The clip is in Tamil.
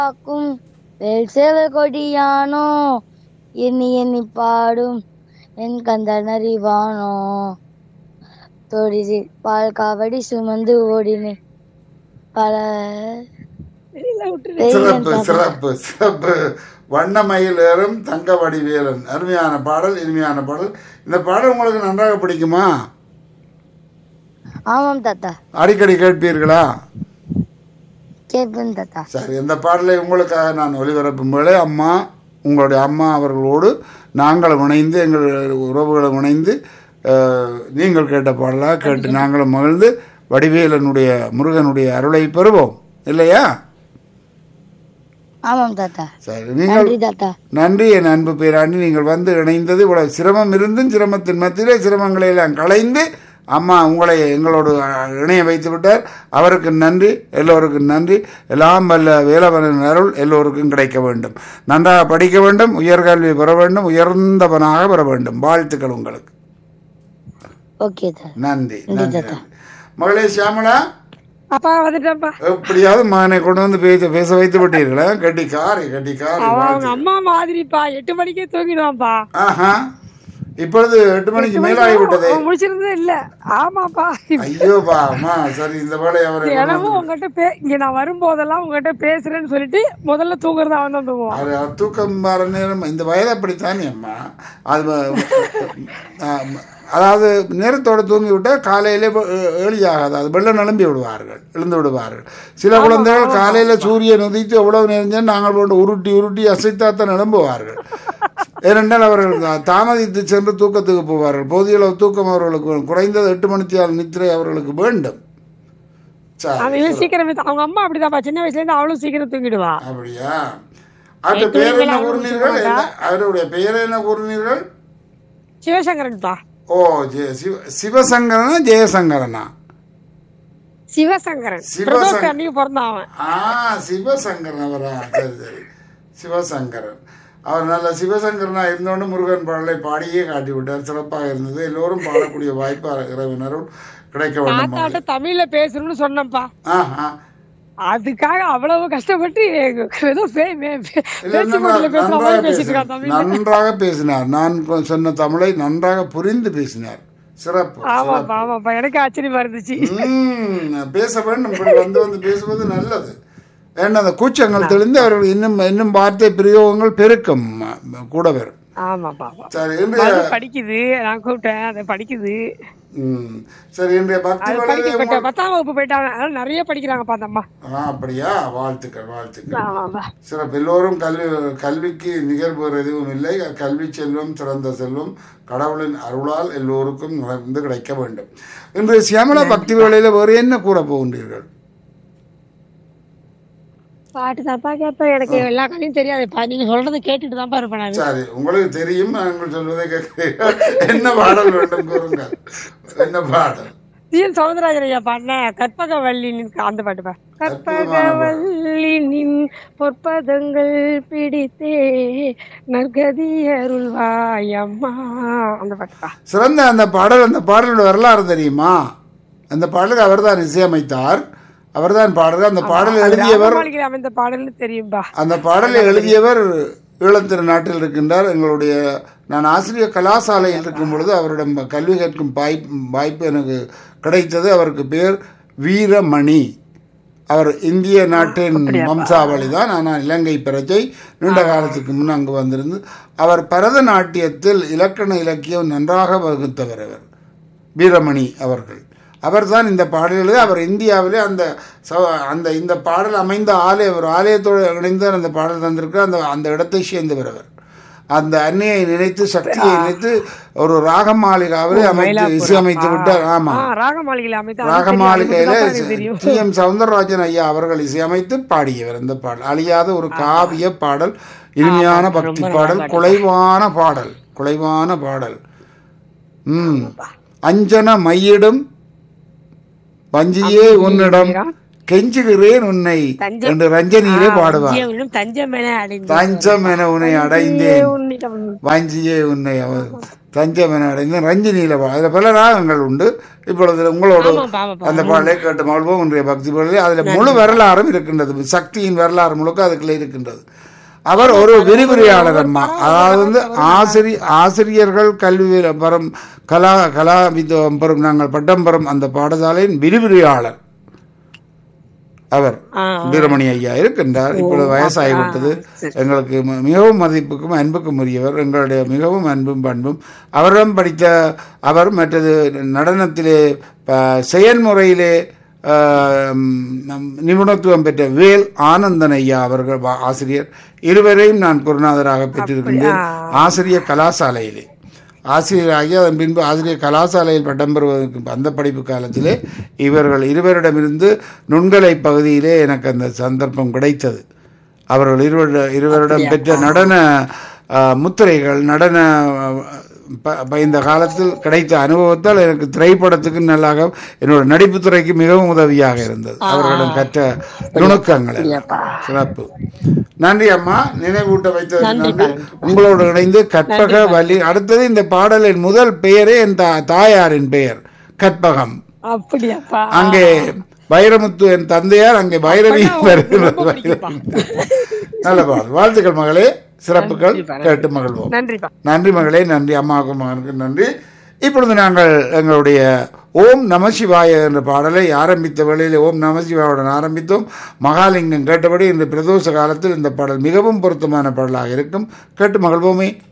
காக்கும் வேல் சேவல் கொடியானோ எண்ணி எண்ணி பாடும் என் கந்தனறிவானோ தொடிசி பால் காவடி சுமந்து ஓடினேன் பல சிறப்பு சிறப்பு சிறப்பு வண்ணமயில் ஏறும் தங்க வடிவேலன் அருமையான பாடல் இனிமையான பாடல் இந்த பாடல் உங்களுக்கு நன்றாக பிடிக்குமா ஆமாம் தாத்தா அடிக்கடி கேட்பீர்களா கேட்பேன் தாத்தா சரி இந்த பாடலை உங்களுக்காக நான் ஒளிபரப்பும் வேளை அம்மா உங்களுடைய அம்மா அவர்களோடு நாங்களும் இணைந்து எங்கள் உறவுகளும் இணைந்து அஹ், நீங்கள் கேட்ட பாடலாக கேட்டு நாங்களும் மகிழ்ந்து வடிவேலனுடைய முருகனுடைய அருளை பெறுவோம் இல்லையா ஆமாம் தாத்தா சரி நீங்கள் நன்றி தாத்தா நன்றி என் அன்பு பேராண்டி நீங்கள் வந்து இணைந்தது இவ்வளவு சிரமம் இருந்தும் சிரமத்தின் மத்தியிலே சிரமங்களை எல்லாம் களைந்து அம்மா உங்களை எங்களோடு அஹ், இணைய வைத்து விட்டார் அவருக்கு நன்றி எல்லோருக்கும் நன்றி எல்லாம் வல்ல வேலவனின் அருள் எல்லோருக்கும் கிடைக்க வேண்டும் நன்றாக படிக்க வேண்டும் உயர்கல்வி பெற வேண்டும் உயர்ந்தவனாக பெற வேண்டும் வாழ்த்துக்கள் உங்களுக்கு ஓகே தாத்தா நன்றி நன்றி நன்றி. மகளே சியாமலா அப்பா வந்துட்டேன்ப்பா எப்படியாவது மகனை கொண்டு வந்து பேச பேச வைத்து விட்டீர்களா கட்டிக்காரி கட்டிக்காரி அவன் அவங்க வாழ்த்து. அம்மா மாதிரிப்பா எட்டு மணிக்கே தூங்கிடுவான்ப்பா ஆஹா இப்பொழுது எட்டு மணிக்கு மேலாகி விட்டதே அவன் முடிச்சிருந்ததே இல்ல ஆமாப்பா ஐயோ பாமா சரி இந்த வேலை அவரை தினமும் உங்ககிட்ட பே இங்க நான் வரும்போதெல்லாம் உங்ககிட்ட பேசுறேன்னு சொல்லிட்டு முதல்ல தூங்குறது அவன் தான் தூங்குவான் அவர் அவர் தூக்கம் வர நேரம் இந்த வயது அப்படித்தானே அம்மா அது வ- ஆம், அதாவது நேரத்தோடு தூங்கி விட்டால் காலையிலே ஏழியாகாது அது வெள்ளம் நலம்பி விடுவார்கள் எழுந்து விடுவார்கள் சில குழந்தைகள் காலையில் சூரியன் உதித்து எவ்வளவு நேரம் நாங்கள் போட்டு உருட்டி உருட்டி அசைத்தாத்தான் எழும்புவார்கள் ஏனென்றால் அவர்கள் தா- தாமதித்து சென்று தூக்கத்துக்கு போவார்கள் போதிய அளவு தூக்கம் அவர்களுக்கு வேணும். குறைந்தது எட்டு மணித்தியால் நித்திரை அவர்களுக்கு வேண்டும் சரி அவன் இவன் சீக்கிரமே தூ- அவங்க அம்மா அப்படிதான்ப்பா சின்ன வயசுல இருந்து அவளும் சீக்கிரம் தூங்கிடுவா அப்படியா அவருடைய பெயர் என்ன கூறினீர்கள் என்ன- அவருடைய பெயர் என்ன கூறினீர்கள் சிவசங்கரன்ப்பா ஓ ஜெய சிவ சிவசங்கரனா ஜெயசங்கரனா சிவசங்கரன் சிவசங்கரன். பிரதோஷ அன்னைக்கு பிறந்தான் அவன் ஆ சிவசங்கரன் அவரா சரி சரி சிவசங்கரன் அவர் நல்ல சிவசங்கரனா இருந்தோண்டு முருகன் பாடலை பாடியே காட்டி விட்டார் சிறப்பாக இருந்தது எல்லோரும் பாடக்கூடிய வாய்ப்பு இறைவனரும் கிடைக்க வேண்டும் தாத்தாட்ட தமிழ்ல பேசணும்னு சொன்னேன்ப்பா ஆஹா அதுக்காக அவ்வளவு கஷ்டப்பட்டு ஏதோ பே- மே- பே- இல்ல, பேச்சு நன்றா- போட்டியில பேசுற நன்றாக மாதிரி பேசிட்டு இருக்கான் பேசினார் தமிழ்ல நன்றாக பேசினார் நான் கொ- சொன்ன தமிழை நன்றாக புரிந்து பேசினார் சிறப்பு ஆமாப்பா ஆமாப்பா எனக்கு ஆச்சரியமா இருந்துச்சு ம், பேச வேண்டும் இப்படி வந்து வந்து பேசுவது நல்லது ஏன்னா அந்த கூச்சங்கள் தெளிந்து அவர்கள் இன்னும் இன்னும் வார்த்தை பிரயோகங்கள் பெருக்கம் அஹ், கூட வரும் ஆமாப்பா ஆமா. சரி இன்றைய அது படிக்குது நான் கூப்பிட்டேன் அதை படிக்குது ம், சரி இன்றைய பக்தி அது வலையிலே படிக்க உங்கள்- பத்தாம் வகுப்பு போயிட்டாங்க அதனால நிறைய படிக்கிறாங்கப்பா அந்த அம்மா ஆ அப்படியா வாழ்த்துக்கள் வாழ்த்துக்கள் ஆமாப்பா சிறப்பு எல்லோரும் கல்வி கல்விக்கு நிகழ்வு எதுவும் இல்லை கல்வி செல்வம் சிறந்த செல்வம் கடவுளின் அருளால் எல்லோருக்கும் நிறைந்து கிடைக்க வேண்டும் இன்று சியாமலா பக்தி வேளையில வேறு என்ன கூற போகின்றீர்கள் பாட்டு தான்ப்பா கேட்பேன் எனக்கு எல்லா கதையும் தெரியாதுப்பா நீங்க சொல்றதை கேட்டுட்டு தான்ப்பா இருப்பேன் நான் சரி உங்களுக்கு தெரியும் நாங்கள் சொல்வதை கேட்கிறீர்கள் என்ன பாடல் வேண்டும் கூறுங்கள் என்ன பாடல் சிஎன் சௌந்தரராஜன் ஐயா பாடின கற்பகவல்லி நின் அந்த பாட்டுப்பா கற்பகவல்லி நின் பொற்பதங்கள் பிடித்தே நற்கதி அருள்வாய் அம்மா அந்த பாட்டுப்பா சிறந்த அந்த பாடல் அந்த பாடலோட வரலாறு தெரியுமா அந்த பாடலுக்கு அவர்தான் இசையமைத்தார் அவர்தான் பாடல் அந்த பாடல் எழுதியவர் ராமமாளிகை அமைந்த பாடல்னு தெரியும்பா அந்த பாடலை எழுதியவர் ஈழத்திரு நாட்டில் இருக்கின்றார் எங்களுடைய நான் ஆசிரியர் கலாசாலையில் இருக்கும் பொழுது அவரிடம் கல்வி கற்கும் வாய்ப்பு வாய்ப்பு எனக்கு கிடைத்தது அவருக்கு பேர் வீரமணி அவர் இந்திய நாட்டின் வம்சாவளி தான் ஆனால் இலங்கை பிரஜை நீண்ட காலத்துக்கு முன் அங்கு வந்திருந்து அவர் பரதநாட்டியத்தில் இலக்கண இலக்கியம் நன்றாக வகுத்தவர் அவர் வீரமணி அவர்கள் அவர்தான் இந்த பாடல்களை அவர் இந்தியாவிலே அந்த ச- அந்த இந்த பாடல் அமைந்த ஆலய ஒரு ஆலயத்தோடு இணைந்து அந்த பாடல் தந்திருக்கிறார் அந்த அந்த இடத்தை சேர்ந்தவர் அவர் அந்த அன்னையை நினைத்து சக்தியை நினைத்து ஒரு ராக மாளிகாவிலே அமைத்து இசையமைத்து விட்டார் ஆமா ஆ ராகமாளிகையில் அமைந்த அது ராக தெரியும். மாளிகையில அதுதான் எனக்கு தெரியும் டி எம் சவுந்தரராஜன் ஐயா அவர்கள் இசையமைத்து பாடியவர் இந்த பாடல் அழியாத ஒரு காவிய பாடல் இனிமையான பக்தி பாடல் குலைவான பாடல் குலைவான பாடல் ம் அஞ்சன மையிடும் வஞ்சியே உன்னிடம் கெஞ்சுகிறேன் உன்னை தஞ்சம். என்று ரஞ்சனியிலே பாடுவார் தஞ்சம் தஞ்சம் என அடைந்து தஞ்சம் என உன்னை அடைந்தேன் உன்னிடம் வாஞ்சியே உன்னை அவர் தஞ்சம் என அடைந்தேன் ரஞ்சினியில பா- அதுல பல ராகங்கள் உண்டு இப்பொழுது உங்களோட ஆமாப்பா, ஆமாப்பா. அந்த பாடலை கேட்டு மகிழ்வோம் இன்றைய பக்தி பாடலே அதுல முழு வரலாறும் இருக்கின்றது சக்தியின் வரலாறு முழுக்க அதுக்குள்ள இருக்கின்றது அவர் ஒரு விரிவுரையாளர் அம்மா அதாவது வந்து ஆசிரி ஆசிரியர்கள் கல்வி பெறும் கலா கலா வித்துவம் பெறும் நாங்கள் பட்டம் பெறும் அந்த பாடசாலையின் விரிவுரையாளர் அவர் ஆ. வீரமணி ஐயா இருக்கின்றார் இப்பொழுது வயசாகிவிட்டது எங்களுக்கு மி- மிகவும் மதிப்புக்கும் அன்புக்கும் உரியவர் எங்களுடைய மிகவும் அன்பும் பண்பும் அவரிடம் படித்த அவர் மற்றது நடனத்திலே ப- செயல்முறையிலே ஆ, ம், நம் நிபுணத்துவம் பெற்ற வேல் ஆனந்தன் ஐயா அவர்கள் வா- ஆசிரியர் இருவரையும் நான் குருநாதராக பெற்றிருக்கின்றேன் ஆசிரியர் கலாசாலையிலே ஆசிரியராகி அதன் பின்பு ஆசிரியர் கலாசாலையில் பட்டம் பெறுவதற்கு அந்த படிப்பு காலத்திலே இவர்கள் இருவரிடமிருந்து நுண்கலை பகுதியிலே எனக்கு அந்த சந்தர்ப்பம் கிடைத்தது அவர்கள் இருவரிட இருவரிடம் பெற்ற நடன ஆ, முத்திரைகள் நடன ஆ, ப- ப- இந்த காலத்தில் கிடைத்த அனுபவத்தால் எனக்கு திரைப்படத்துக்கு நல்லாக என்னோட நடிப்புத் துறைக்கு மிகவும் உதவியாக இருந்தது அவர்களிடம் கற்ற நுணுக்கங்கள் எல்லாம். சிறப்பு நன்றி அம்மா நினைவூட்ட வைத்தது நன்றி உங்களோடு இணைந்து கற்பக வலி அடுத்தது இந்த பாடலின் முதல் பெயரே என் தா- தாயாரின் பெயர் கற்பகம் அப்படியாப்பா அங்கே வைரமுத்து என் தந்தையார் அங்கே வைரவி வருகிறது வைரவி. நல்ல பாடல் வாழ்த்துக்கள் மகளே சிறப்புகள் கேட்டு மகிழ்வோம் நன்றிப்பா நன்றி மகளே நன்றி அம்மாவுக்கும் மகனுக்கு நன்றி இப்பொழுது நாங்கள் எங்களுடைய ஓம் நம சிவாய என்ற பாடலை ஆரம்பித்த வேளையில் ஓம் நம சிவாயுடன் ஆரம்பித்தோம் மகாலிங்கம் கேட்டபடி இந்த பிரதோஷ காலத்தில் இந்த பாடல் மிகவும் பொருத்தமான பாடலாக இருக்கும் கேட்டு மகிழ்வோமே